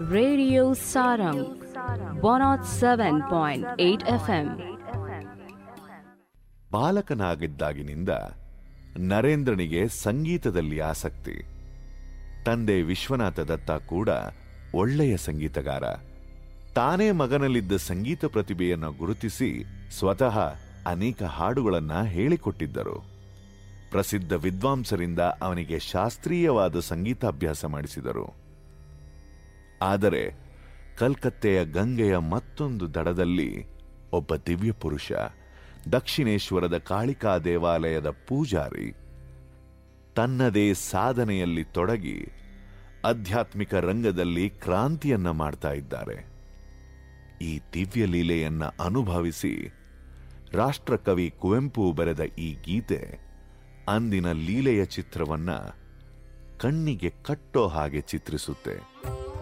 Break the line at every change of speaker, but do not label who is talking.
Radio Sarang 107.8 FM.
ಬಾಲಕನಾಗಿದ್ದಾಗಿನಿಂದ ನರೇಂದ್ರನಿಗೆ ಸಂಗೀತದಲ್ಲಿ ಆಸಕ್ತಿ ತಂದೆ ವಿಶ್ವನಾಥ ದತ್ತ ಕೂಡ ಒಳ್ಳೆಯ ಸಂಗೀತಗಾರ ತಾನೇ ಮಗನಲ್ಲಿದ್ದ ಸಂಗೀತ ಪ್ರತಿಭೆಯನ್ನು ಗುರುತಿಸಿ ಸ್ವತಃ ಅನೇಕ ಹಾಡುಗಳನ್ನ ಹೇಳಿಕೊಟ್ಟಿದ್ದರು ಪ್ರಸಿದ್ಧ ವಿದ್ವಾಂಸರಿಂದ ಅವನಿಗೆ ಶಾಸ್ತ್ರೀಯವಾದ ಸಂಗೀತಾಭ್ಯಾಸ ಮಾಡಿಸಿದರು ಆದರೆ ಕಲ್ಕತ್ತೆಯ ಗಂಗೆಯ ಮತ್ತೊಂದು ದಡದಲ್ಲಿ ಒಬ್ಬ ದಿವ್ಯ ಪುರುಷ ದಕ್ಷಿಣೇಶ್ವರದ ಕಾಳಿಕಾ ದೇವಾಲಯದ ಪೂಜಾರಿ ತನ್ನದೇ ಸಾಧನೆಯಲ್ಲಿ ತೊಡಗಿ ಆಧ್ಯಾತ್ಮಿಕ ರಂಗದಲ್ಲಿ ಕ್ರಾಂತಿಯನ್ನ ಮಾಡ್ತಾ ಇದ್ದಾರೆ ಈ ದಿವ್ಯ ಲೀಲೆಯನ್ನ ಅನುಭವಿಸಿ ರಾಷ್ಟ್ರಕವಿ ಕುವೆಂಪು ಬರೆದ ಈ ಗೀತೆ ಅಂದಿನ ಲೀಲೆಯ ಚಿತ್ರವನ್ನ ಕಣ್ಣಿಗೆ ಕಟ್ಟೋ ಹಾಗೆ ಚಿತ್ರಿಸುತ್ತೆ